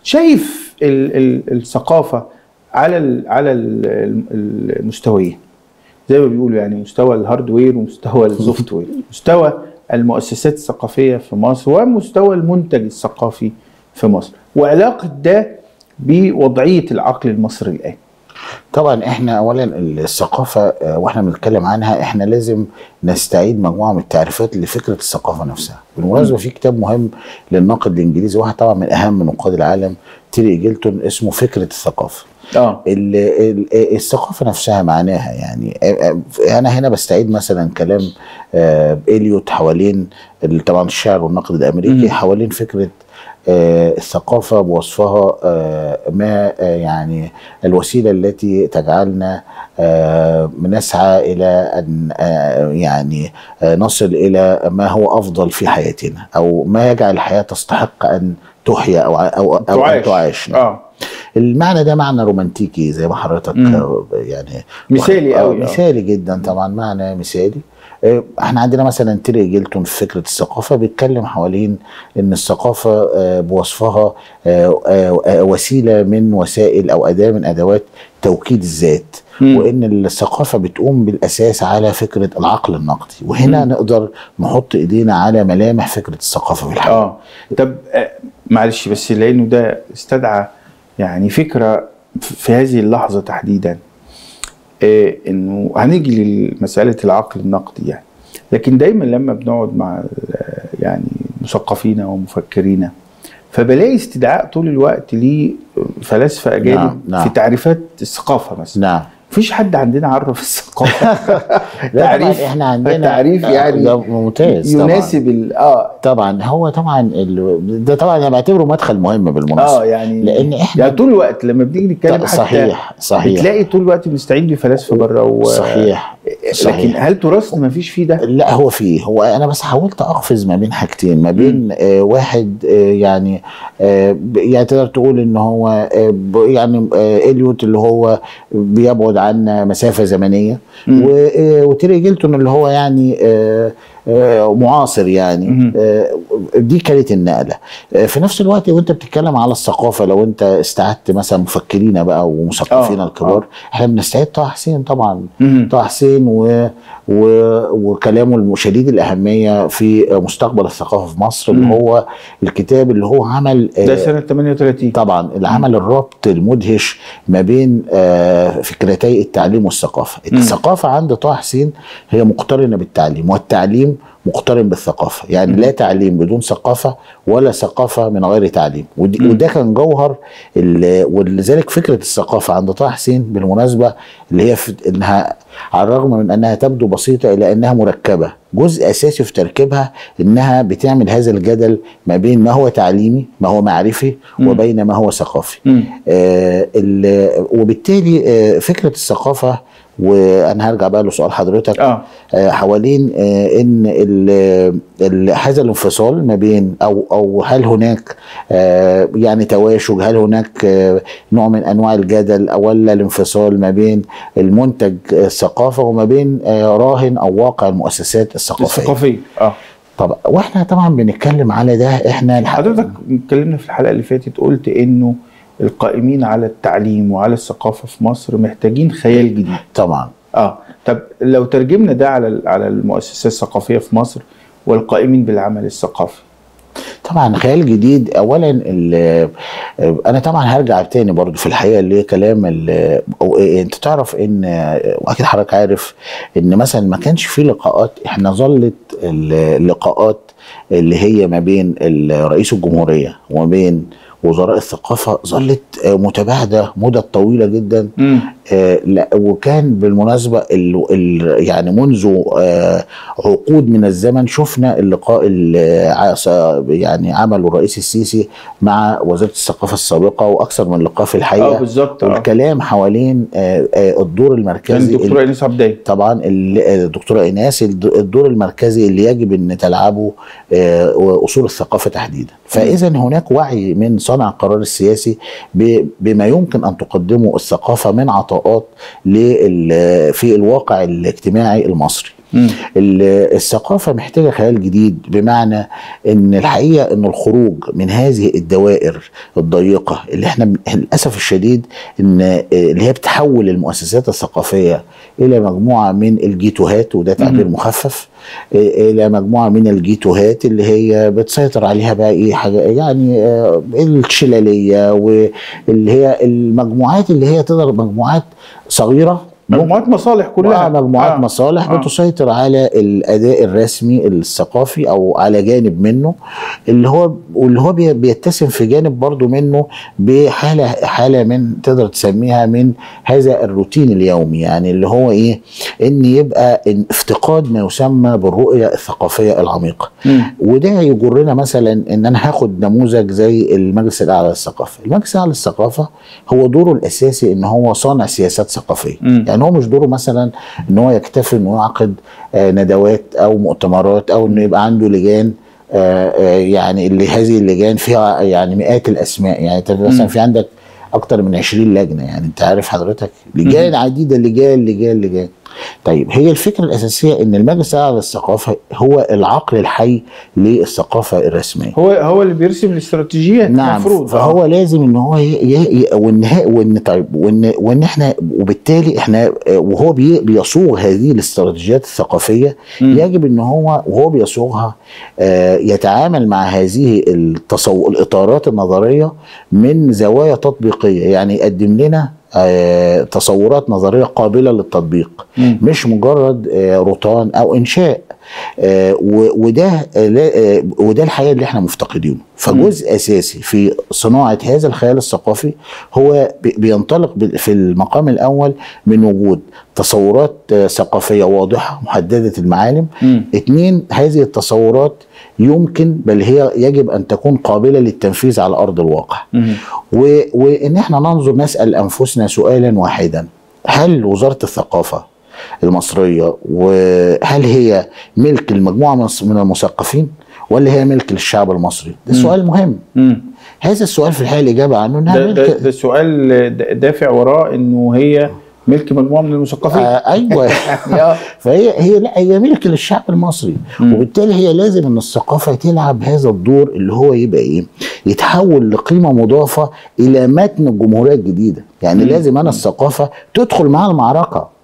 شايف ال ال الثقافه على ال على ال- ال- المستويين زي ما بيقولوا يعني مستوى الهاردوير ومستوى السوفت وير مستوى المؤسسات الثقافيه في مصر ومستوى المنتج الثقافي في مصر وعلاقه ده بوضعيه العقل المصري الان طبعا احنا اولا الثقافه آه، واحنا بنتكلم عنها احنا لازم نستعيد مجموعه من التعريفات لفكره الثقافه نفسها بالمناسبه في كتاب مهم للناقد الانجليزي واحد طبعا من اهم نقاد العالم تيري جيلتون اسمه فكره الثقافه اه ال- ال- الثقافه نفسها معناها يعني آه، آه، انا هنا بستعيد مثلا كلام آه، اليوت حوالين ال- طبعا الشعر والنقد الامريكي مم. حوالين فكره آه، الثقافه بوصفها آه، ما آه، يعني الوسيله التي تجعلنا آه، نسعى الى ان آه، يعني آه، نصل الى ما هو افضل في حياتنا او ما يجعل الحياه تستحق ان تحيا او او او ان تعاش اه المعنى ده معنى رومانتيكي زي ما حضرتك مم. آه، يعني مثالي آه، قوي آه. مثالي جدا طبعا معنى مثالي آه، احنا عندنا مثلا تيري جيلتون في فكره الثقافه بيتكلم حوالين ان الثقافه آه، بوصفها آه، آه، آه، وسيله من وسائل او اداه من ادوات توكيد الذات مم. وان الثقافه بتقوم بالاساس على فكره العقل النقدي وهنا مم. نقدر نحط ايدينا على ملامح فكره الثقافه في الحياه اه طب آه، معلش بس لانه ده استدعى يعني فكره ف- في هذه اللحظه تحديدا آه انه هنيجي لمساله العقل النقدي يعني لكن دايما لما بنقعد مع آه، يعني مثقفين ومفكرين فبلاقي استدعاء طول الوقت لفلاسفه اجانب نعم، نعم. في تعريفات الثقافه مثلا نعم مفيش حد عندنا عرف الثقافه لا تعريف طبعاً احنا عندنا تعريف يعني ده ممتاز طبعاً. يناسب ال- اه طبعا هو طبعا ال... ده طبعا انا بعتبره مدخل مهم بالمناسبه اه يعني لان احنا يعني طول الوقت لما بنيجي نتكلم حتى صحيح صحيح بتلاقي طول الوقت بنستعين بفلاسفه بره و... صحيح لكن صحيح. هل تراثنا ما فيش فيه ده؟ لا هو فيه هو انا بس حاولت اقفز ما بين حاجتين ما بين آه واحد آه يعني آه ب- يعني تقدر تقول ان هو آه ب- يعني آه اليوت اللي هو بيبعد عنا مسافه زمنيه مم. و- آه وتيري جيلتون اللي هو يعني آه آه معاصر يعني مم. آه دي كانت النقله آه في نفس الوقت وانت بتتكلم على الثقافه لو انت استعدت مثلا مفكرين بقى ومثقفين آه، الكبار احنا بنستعيد طه حسين طبعا مم. طه حسين و... و... وكلامه الشديد الأهمية في مستقبل الثقافة في مصر اللي مم. هو الكتاب اللي هو عمل ده آه، سنه 38 طبعا العمل الربط المدهش ما بين آه، فكرتي التعليم والثقافة مم. الثقافة عند طه حسين هي مقترنة بالتعليم والتعليم مقترن بالثقافة يعني لا تعليم بدون ثقافة ولا ثقافة من غير تعليم ودي- مم. وده كان جوهر ال- ولذلك فكرة الثقافة عند طه حسين بالمناسبة اللي هي في انها على الرغم من انها تبدو بسيطة الا انها مركبة جزء اساسي في تركيبها انها بتعمل هذا الجدل ما بين ما هو تعليمي ما هو معرفي مم. وبين ما هو ثقافي مم. آه ال- وبالتالي آه فكرة الثقافة وانا هرجع بقى لسؤال حضرتك اه آه، حوالين آه، ان ال- ال- هذا الانفصال ما بين او او هل هناك آه، يعني تواشج هل هناك آه، نوع من انواع الجدل أو ولا الانفصال ما بين المنتج آه، الثقافه وما بين آه، راهن او واقع المؤسسات الثقافيه الثقافيه اه طب واحنا طبعا بنتكلم على ده احنا الح- حضرتك اتكلمنا في الحلقه اللي فاتت قلت انه القائمين على التعليم وعلى الثقافه في مصر محتاجين خيال جديد طبعا اه طب لو ترجمنا ده على على المؤسسات الثقافيه في مصر والقائمين بالعمل الثقافي طبعا خيال جديد اولا ال- انا طبعا هرجع تاني برضو في الحقيقه اللي هي كلام ال- أو إيه، انت تعرف ان واكيد حضرتك عارف ان مثلا ما كانش في لقاءات احنا ظلت اللقاءات اللي هي ما بين ال- رئيس الجمهوريه وما بين وزراء الثقافه ظلت آه، متباعده مدة طويله جدا امم آه، لا وكان بالمناسبة ال ال يعني منذ آه، عقود من الزمن شفنا اللقاء اللي عاص- يعني عمله الرئيس السيسي مع وزارة الثقافة السابقة وأكثر من لقاء في اه الحقيقة بالظبط اه والكلام حوالين آه، آه، الدور كان المركزي الدكتور انيس عبداي طبعا ال- الدكتوره ايناس الد- الدور المركزي اللي يجب ان تلعبه آه، اصول الثقافه تحديدا فاذا هناك وعي من صانع القرار السياسي ب- بما يمكن ان تقدمه الثقافه من عطاءات لل- في الواقع الاجتماعي المصري مم. ال- الثقافة محتاجة خيال جديد بمعنى ان الحقيقة ان الخروج من هذه الدوائر الضيقة اللي احنا ب- للأسف الشديد ان آه، اللي هي بتحول المؤسسات الثقافية الى مجموعة من الجيتوهات وده تعبير مخفف آه، الى مجموعة من الجيتوهات اللي هي بتسيطر عليها بقى ايه حاجة يعني آه، الشلالية واللي هي المجموعات اللي هي تقدر مجموعات صغيرة مجموعات مصالح كلها كلها مجموعات آه. آه. مصالح آه. آه. بتسيطر على الاداء الرسمي الثقافي او على جانب منه اللي هو واللي هو بي- بيتسم في جانب برضو منه بحاله حاله من تقدر تسميها من هذا الروتين اليومي يعني اللي هو ايه ان يبقى إن افتقاد ما يسمى بالرؤيه الثقافيه العميقه مم. وده يجرنا مثلا ان انا هاخد نموذج زي المجلس الاعلى للثقافه، المجلس الاعلى للثقافه هو دوره الاساسي ان هو صانع سياسات ثقافيه، مم. يعني هو مش دوره مثلا ان هو يكتفي انه يعقد آه، ندوات او مؤتمرات او انه يبقى عنده لجان آه، آه، يعني اللي هذه اللجان فيها يعني مئات الاسماء يعني انت مثلا في عندك اكتر من 20 لجنه يعني انت عارف حضرتك لجان عديده لجان لجان لجان طيب هي الفكره الاساسيه ان المجلس الاعلى للثقافه هو العقل الحي للثقافه الرسميه هو هو اللي بيرسم الاستراتيجيات نعم المفروض فهو لازم ان هو ي... ي... ي... وان ه- وان طيب وان وان احنا وبالتالي احنا آه، وهو بي... بيصوغ هذه الاستراتيجيات الثقافيه مم. يجب ان هو وهو بيصوغها آه، يتعامل مع هذه التصو... الاطارات النظريه من زوايا تطبيقيه يعني يقدم لنا آه، تصورات نظريه قابله للتطبيق مم. مش مجرد آه، روتان او انشاء آه، و- وده آه، لا- آه، وده الحقيقه اللي احنا مفتقدينه فجزء اساسي في صناعه هذا الخيال الثقافي هو بي- بينطلق بال- في المقام الاول من وجود تصورات آه، ثقافيه واضحه محدده المعالم مم. اتنين هذه التصورات يمكن بل هي يجب ان تكون قابله للتنفيذ على ارض الواقع مم. و... وان احنا ننظر نسال انفسنا سؤالا واحدا هل وزاره الثقافه المصريه وهل هي ملك المجموعه من الس- من المثقفين ولا هي ملك للشعب المصري؟ ده سؤال مهم مم. هذا السؤال في الحقيقه الاجابه عنه انها ده, ده, ملك ده سؤال د- دافع وراه انه هي ملك مجموعه من المثقفين آه ايوه آه. فهي هي لا هي ملك للشعب المصري مم. وبالتالي هي لازم ان الثقافه تلعب هذا الدور اللي هو يبقى ايه يتحول لقيمه مضافه الى متن الجمهوريه الجديده يعني مم. لازم انا الثقافه تدخل معاها المعركه